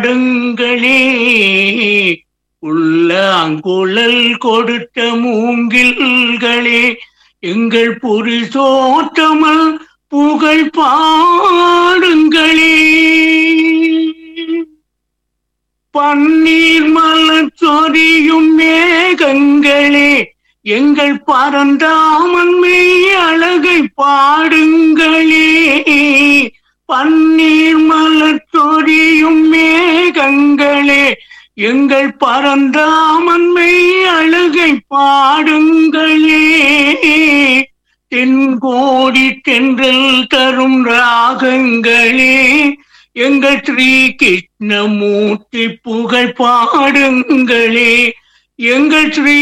பாடுங்களே உள்ளாங்குழல் கொடுத்த மூங்கில்களே எங்கள் புரிசோற்றமல் புகழ் பாடுங்களே பன்னீர் மலர் சொரியும் மேகங்களே எங்கள் பரந்தாமன் மெய் அழகை பாடுங்களே பன்னீர் மலர் சொரியும் மேகங்களே எங்கள் பரந்தாமன் மெய் அழகை பாடுங்களே தென்கோடி தென்றல் தரும் ராகங்களே எங்கள் ஸ்ரீ கிருஷ்ணமூர்த்தி புகழ் பாடுங்களே எங்கள் ஸ்ரீ